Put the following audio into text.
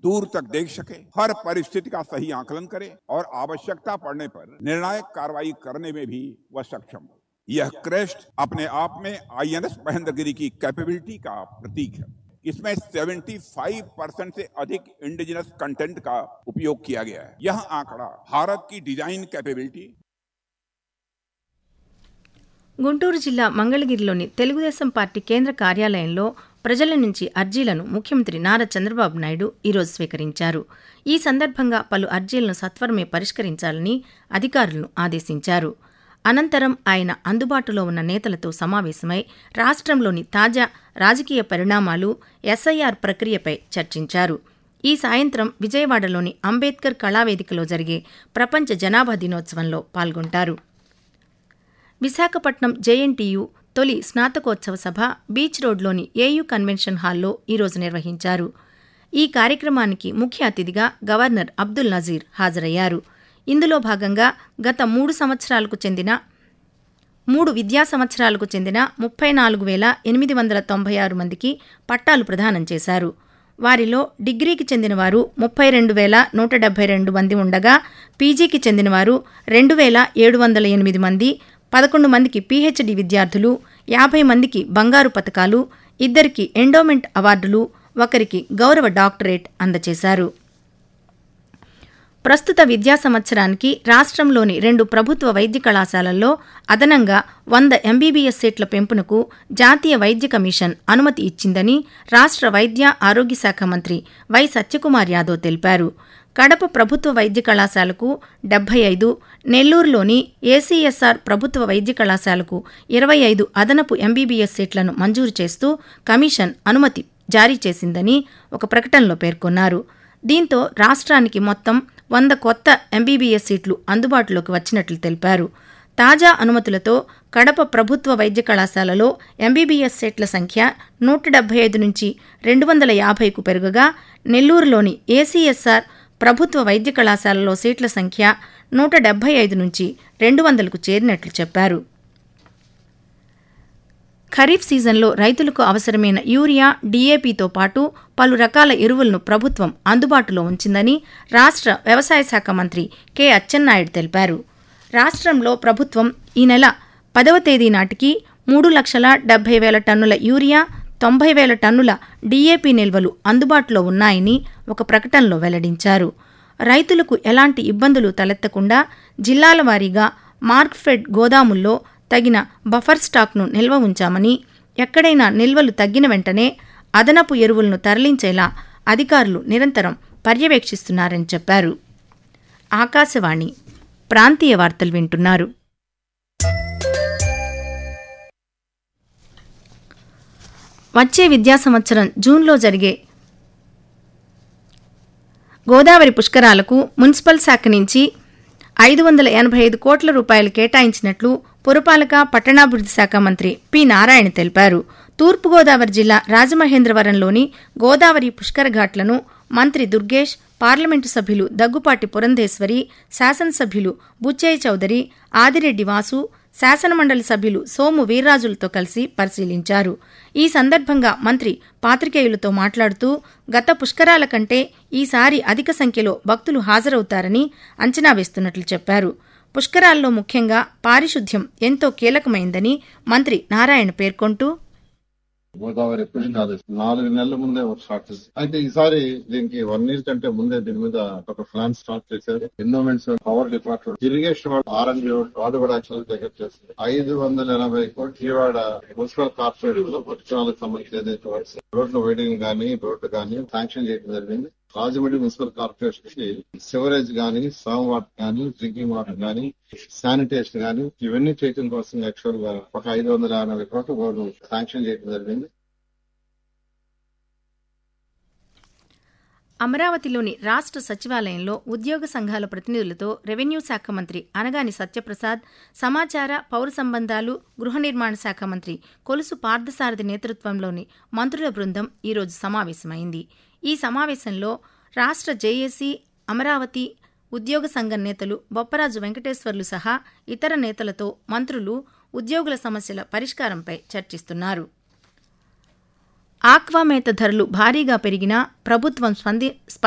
दूर तक देख सके हर परिस्थिति का सही आकलन करे और आवश्यकता पड़ने पर निर्णायक कार्रवाई करने में भी वह सक्षम हो यह क्रेस्ट अपने आप में आईएनएस महेंद्रगिरी की कैपेबिलिटी का प्रतीक है इसमें 75 परसेंट से अधिक इंडिजिनस कंटेंट का उपयोग किया गया है यह आंकड़ा भारत की डिजाइन कैपेबिलिटी గుంటూరు జిల్లా మంగళగిరిలోని తెలుగుదేశం పార్టీ కేంద్ర కార్యాలయంలో ప్రజల నుంచి అర్జీలను ముఖ్యమంత్రి నారా చంద్రబాబు నాయుడు ఈరోజు స్వీకరించారు ఈ సందర్భంగా పలు అర్జీలను సత్వరమే పరిష్కరించాలని అధికారులను ఆదేశించారు అనంతరం ఆయన అందుబాటులో ఉన్న నేతలతో సమావేశమై రాష్ట్రంలోని తాజా రాజకీయ పరిణామాలు ఎస్ఐఆర్ ప్రక్రియపై చర్చించారు ఈ సాయంత్రం విజయవాడలోని అంబేద్కర్ కళావేదికలో జరిగే ప్రపంచ జనాభా దినోత్సవంలో పాల్గొంటారు విశాఖపట్నం జేఎన్టీయు తొలి స్నాతకోత్సవ సభ బీచ్ రోడ్లోని ఏయూ కన్వెన్షన్ హాల్లో ఈరోజు నిర్వహించారు ఈ కార్యక్రమానికి ముఖ్య అతిథిగా గవర్నర్ అబ్దుల్ నజీర్ హాజరయ్యారు ఇందులో భాగంగా గత మూడు సంవత్సరాలకు చెందిన మూడు విద్యా సంవత్సరాలకు చెందిన ముప్పై నాలుగు వేల ఎనిమిది వందల తొంభై ఆరు మందికి పట్టాలు ప్రదానం చేశారు వారిలో డిగ్రీకి చెందినవారు ముప్పై రెండు వేల నూట డెబ్బై రెండు మంది ఉండగా పీజీకి చెందినవారు రెండు వేల ఏడు వందల ఎనిమిది మంది పదకొండు మందికి పీహెచ్డీ విద్యార్థులు యాభై మందికి బంగారు పథకాలు ఇద్దరికి ఎండోమెంట్ అవార్డులు ఒకరికి గౌరవ డాక్టరేట్ అందజేశారు ప్రస్తుత విద్యా సంవత్సరానికి రాష్ట్రంలోని రెండు ప్రభుత్వ వైద్య కళాశాలల్లో అదనంగా వంద ఎంబీబీఎస్ సీట్ల పెంపునకు జాతీయ వైద్య కమిషన్ అనుమతి ఇచ్చిందని రాష్ట్ర వైద్య ఆరోగ్య శాఖ మంత్రి వై సత్యకుమార్ యాదవ్ తెలిపారు కడప ప్రభుత్వ వైద్య కళాశాలకు డెబ్బై ఐదు నెల్లూరులోని ఏసీఎస్ఆర్ ప్రభుత్వ వైద్య కళాశాలకు ఇరవై ఐదు అదనపు ఎంబీబీఎస్ సీట్లను మంజూరు చేస్తూ కమిషన్ అనుమతి జారీ చేసిందని ఒక ప్రకటనలో పేర్కొన్నారు దీంతో రాష్ట్రానికి మొత్తం వంద కొత్త ఎంబీబీఎస్ సీట్లు అందుబాటులోకి వచ్చినట్లు తెలిపారు తాజా అనుమతులతో కడప ప్రభుత్వ వైద్య కళాశాలలో ఎంబీబీఎస్ సీట్ల సంఖ్య నూట డెబ్బై ఐదు నుంచి రెండు వందల యాభైకు పెరుగగా నెల్లూరులోని ఏసీఎస్ఆర్ ప్రభుత్వ వైద్య కళాశాలలో సీట్ల సంఖ్య నూట డెబ్బై ఐదు నుంచి రెండు వందలకు చేరినట్లు చెప్పారు ఖరీఫ్ సీజన్లో రైతులకు అవసరమైన యూరియా డీఏపీతో పాటు పలు రకాల ఎరువులను ప్రభుత్వం అందుబాటులో ఉంచిందని రాష్ట్ర వ్యవసాయ శాఖ మంత్రి కె అచ్చెన్నాయుడు తెలిపారు రాష్ట్రంలో ప్రభుత్వం ఈ నెల పదవ తేదీ నాటికి మూడు లక్షల డెబ్బై వేల టన్నుల యూరియా తొంభై వేల టన్నుల డీఏపీ నిల్వలు అందుబాటులో ఉన్నాయని ఒక ప్రకటనలో వెల్లడించారు రైతులకు ఎలాంటి ఇబ్బందులు తలెత్తకుండా జిల్లాల వారీగా మార్క్ఫెడ్ గోదాముల్లో తగిన బఫర్ స్టాక్ను నిల్వ ఉంచామని ఎక్కడైనా నిల్వలు తగ్గిన వెంటనే అదనపు ఎరువులను తరలించేలా అధికారులు నిరంతరం పర్యవేక్షిస్తున్నారని చెప్పారు ఆకాశవాణి ప్రాంతీయ వార్తలు వింటున్నారు వచ్చే విద్యా సంవత్సరం జూన్లో జరిగే గోదావరి పుష్కరాలకు మున్సిపల్ శాఖ నుంచి ఐదు వందల ఎనభై ఐదు కోట్ల రూపాయలు కేటాయించినట్లు పురపాలక పట్టణాభివృద్ధి శాఖ మంత్రి పి నారాయణ తెలిపారు తూర్పుగోదావరి జిల్లా రాజమహేంద్రవరంలోని గోదావరి పుష్కర ఘాట్లను మంత్రి దుర్గేష్ పార్లమెంటు సభ్యులు దగ్గుపాటి పురంధేశ్వరి శాసనసభ్యులు బుచ్చయ్య చౌదరి ఆదిరెడ్డి వాసు శాసనమండలి సభ్యులు సోము వీర్రాజులతో కలిసి పరిశీలించారు ఈ సందర్భంగా మంత్రి పాత్రికేయులతో మాట్లాడుతూ గత పుష్కరాల కంటే ఈసారి అధిక సంఖ్యలో భక్తులు హాజరవుతారని అంచనా వేస్తున్నట్లు చెప్పారు పుష్కరాల్లో ముఖ్యంగా పారిశుద్ధ్యం ఎంతో కీలకమైందని మంత్రి నారాయణ పేర్కొంటూ గోదావరి పుష్కరాలు నాలుగు నెలల ముందే స్టార్ట్ చేశారు అయితే ఈసారి దీనికి వన్ ఇయర్ కంటే ముందే దీని మీద ఒక ప్లాన్ స్టార్ట్ చేశారు ఎన్నోమెంట్స్ పవర్ డిపార్ట్మెంట్ ఇరిగేషన్ వాళ్ళు ఆర్ఎండ్ వాళ్ళు కూడా యాక్చువల్ దగ్గర చేస్తారు ఐదు వందల ఎనభై కోట్లు విజయవాడ మున్సిపల్ కార్పొరేషన్ లో పుష్కరాలకు సంబంధించి ఏదైతే రోడ్ల వైడింగ్ కానీ రోడ్లు కానీ శాంక్షన్ చేయడం జరిగింది రాజమండ్రి మున్సిపల్ కార్పొరేషన్ కి సివరేజ్ గానీ సామ్ వాటర్ గానీ డ్రింకింగ్ వాటర్ గానీ శానిటేషన్ గానీ ఇవన్నీ చేయడం కోసం యాక్చువల్ గా ఒక ఐదు వందల ఎనభై కోట్ల కోట్లు శాంక్షన్ చేయడం జరిగింది అమరావతిలోని రాష్ట్ర సచివాలయంలో ఉద్యోగ సంఘాల ప్రతినిధులతో రెవెన్యూ శాఖ మంత్రి అనగాని సత్యప్రసాద్ సమాచార పౌర సంబంధాలు గృహ నిర్మాణ శాఖ మంత్రి కొలుసు పార్థసారథి నేతృత్వంలోని మంత్రుల బృందం ఈరోజు సమావేశమైంది ఈ సమావేశంలో రాష్ట్ర జేఏసీ అమరావతి ఉద్యోగ సంఘం నేతలు బొప్పరాజు వెంకటేశ్వర్లు సహా ఇతర నేతలతో మంత్రులు ఉద్యోగుల సమస్యల పరిష్కారంపై చర్చిస్తున్నారు ఆక్వామేత ధరలు భారీగా పెరిగినా ప్రభుత్వం స్పంది